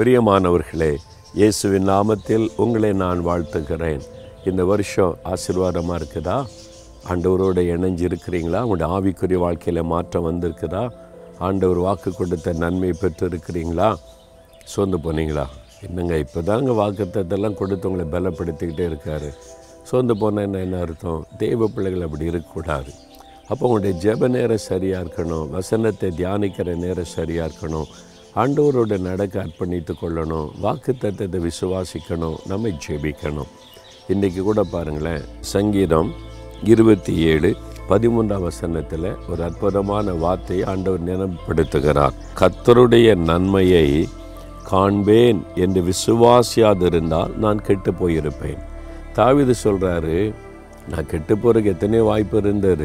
பிரியமானவர்களே இயேசுவின் நாமத்தில் உங்களை நான் வாழ்த்துகிறேன் இந்த வருஷம் ஆசீர்வாதமாக இருக்குதா ஆண்டவரோடு இணைஞ்சு இருக்கிறீங்களா உங்களுடைய ஆவிக்குரிய வாழ்க்கையில் மாற்றம் வந்திருக்குதா ஆண்டவர் வாக்கு கொடுத்த நன்மை பெற்று இருக்கிறீங்களா சோர்ந்து போனீங்களா என்னங்க இப்போ தாங்க வாக்குத்தத்தெல்லாம் கொடுத்து உங்களை பலப்படுத்திக்கிட்டே இருக்காரு சோர்ந்து போனால் என்ன என்ன அர்த்தம் தெய்வ பிள்ளைகள் அப்படி இருக்கக்கூடாது அப்போ உங்களுடைய ஜெப நேரம் சரியாக இருக்கணும் வசனத்தை தியானிக்கிற நேரம் சரியாக இருக்கணும் ஆண்டவரோட நடக்க அர்ப்பணித்து கொள்ளணும் வாக்கு தத்தத்தை விசுவாசிக்கணும் நம்ம ஜெபிக்கணும் இன்றைக்கி கூட பாருங்களேன் சங்கீதம் இருபத்தி ஏழு பதிமூன்றாம் வசனத்தில் ஒரு அற்புதமான வார்த்தையை ஆண்டவர் நினைப்படுத்துகிறார் கர்த்தருடைய நன்மையை காண்பேன் என்று விசுவாசியாதிருந்தால் நான் கெட்டு போயிருப்பேன் தாவிது சொல்கிறாரு நான் கெட்டு போகிறதுக்கு எத்தனையோ வாய்ப்பு இருந்தது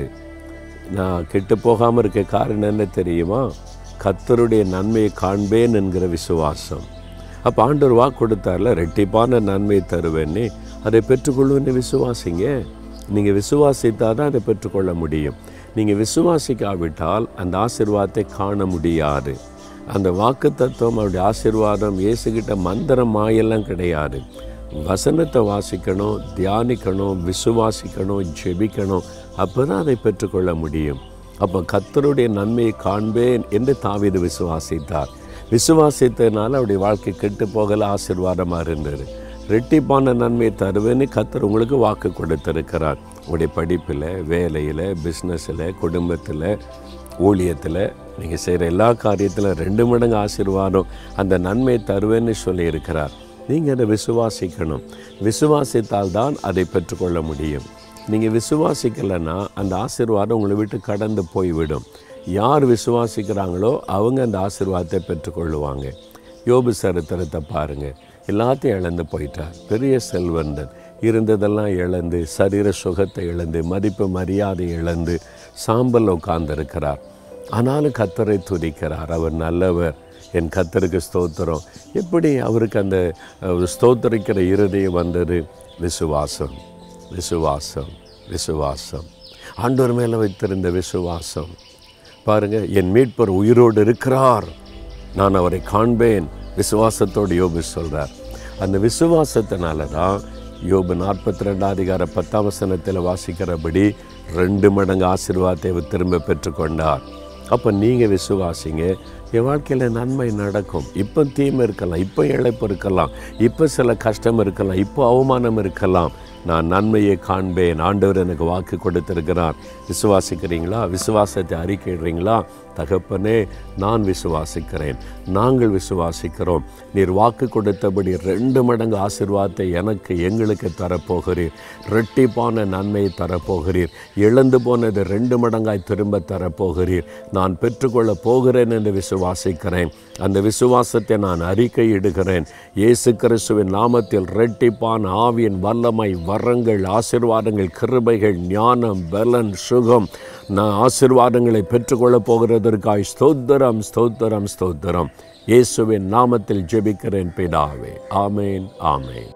நான் கெட்டு போகாமல் இருக்க காரணம் என்ன தெரியுமா கர்த்தருடைய நன்மையை காண்பேன் என்கிற விசுவாசம் அப்போ ஆண்டவர் வாக்கு கொடுத்தார்ல ரெட்டிப்பான நன்மையை தருவேன்னு அதை பெற்றுக்கொள்வேன்னு விசுவாசிங்க நீங்கள் விசுவாசித்தால் தான் அதை பெற்றுக்கொள்ள முடியும் நீங்கள் விசுவாசிக்காவிட்டால் அந்த ஆசீர்வாதத்தை காண முடியாது அந்த வாக்கு தத்துவம் அவருடைய ஆசீர்வாதம் இயேசுகிட்ட மந்திரம் மாயெல்லாம் கிடையாது வசனத்தை வாசிக்கணும் தியானிக்கணும் விசுவாசிக்கணும் ஜெபிக்கணும் அப்போ தான் அதை பெற்றுக்கொள்ள முடியும் அப்போ கர்த்தருடைய நன்மையை காண்பேன் என்று தாவீது விசுவாசித்தார் விசுவாசித்ததுனால அவருடைய வாழ்க்கை கெட்டு போகல ஆசீர்வாதமாக இருந்தது ரெட்டிப்பான நன்மையை தருவேன்னு கர்த்தர் உங்களுக்கு வாக்கு கொடுத்திருக்கிறார் உங்களுடைய படிப்பில் வேலையில் பிஸ்னஸில் குடும்பத்தில் ஊழியத்தில் நீங்கள் செய்கிற எல்லா காரியத்திலும் ரெண்டு மடங்கு ஆசீர்வாதம் அந்த நன்மையை தருவேன்னு சொல்லியிருக்கிறார் நீங்கள் அதை விசுவாசிக்கணும் விசுவாசித்தால் தான் அதை பெற்றுக்கொள்ள முடியும் நீங்கள் விசுவாசிக்கலைன்னா அந்த ஆசீர்வாதம் உங்களை விட்டு கடந்து போய்விடும் யார் விசுவாசிக்கிறாங்களோ அவங்க அந்த ஆசீர்வாதத்தை பெற்றுக்கொள்ளுவாங்க யோபு சரித்திரத்தை பாருங்கள் எல்லாத்தையும் இழந்து போயிட்டார் பெரிய செல்வந்தன் இருந்ததெல்லாம் இழந்து சரீர சுகத்தை இழந்து மதிப்பு மரியாதை இழந்து சாம்பல் உட்கார்ந்திருக்கிறார் ஆனாலும் கத்தரை துதிக்கிறார் அவர் நல்லவர் என் கத்தருக்கு ஸ்தோத்திரம் எப்படி அவருக்கு அந்த அஹ், ஸ்தோத்தரிக்கிற இருதயம் வந்தது விசுவாசம் விசுவாசம் விசுவாசம் ஆண்டவர் மேலே வைத்திருந்த விசுவாசம் பாருங்க என் மீட்பர் உயிரோடு இருக்கிறார் நான் அவரை காண்பேன் விசுவாசத்தோடு யோபு சொல்றார் அந்த விசுவாசத்தினால தான் யோபு நாற்பத்தி ரெண்டாம் அதிகார பத்தாம் வசனத்தில் வாசிக்கிறபடி ரெண்டு மடங்கு ஆசீர்வாதத்தை அவர் திரும்ப பெற்றுக்கொண்டார் அப்போ நீங்கள் விசுவாசிங்க என் வாழ்க்கையில் நன்மை நடக்கும் இப்போ தீமை இருக்கலாம் இப்போ இழைப்பு இருக்கலாம் இப்போ சில கஷ்டம் இருக்கலாம் இப்போ அவமானம் இருக்கலாம் நான் நன்மையை காண்பேன் ஆண்டவர் எனக்கு வாக்கு கொடுத்திருக்கிறார் விசுவாசிக்கிறீங்களா விசுவாசத்தை அறிக்கையிடுறீங்களா தகப்பனே நான் விசுவாசிக்கிறேன் நாங்கள் விசுவாசிக்கிறோம் நீர் வாக்கு கொடுத்தபடி ரெண்டு மடங்கு ஆசீர்வாதத்தை எனக்கு எங்களுக்கு தரப்போகிறீர் ரெட்டிப்பான நன்மையை தரப்போகிறீர் இழந்து போனது ரெண்டு மடங்காய் திரும்ப தரப்போகிறீர் நான் பெற்றுக்கொள்ள போகிறேன் என்று விசுவாசிக்கிறேன் அந்த விசுவாசத்தை நான் அறிக்கையிடுகிறேன் இயேசு கிறிஸ்துவின் நாமத்தில் ரெட்டிப்பான ஆவியின் வல்லமை வரங்கள் ஆசீர்வாதங்கள் கிருபைகள் ஞானம் பலன் சுகம் நான் ஆசீர்வாதங்களை பெற்றுக்கொள்ளப் போகிறதற்காய் ஸ்தோத்திரம் ஸ்தோத்திரம் ஸ்தோத்திரம் இயேசுவின் நாமத்தில் ஜெபிக்கிறேன் பிதாவே ஆமேன் ஆமேன்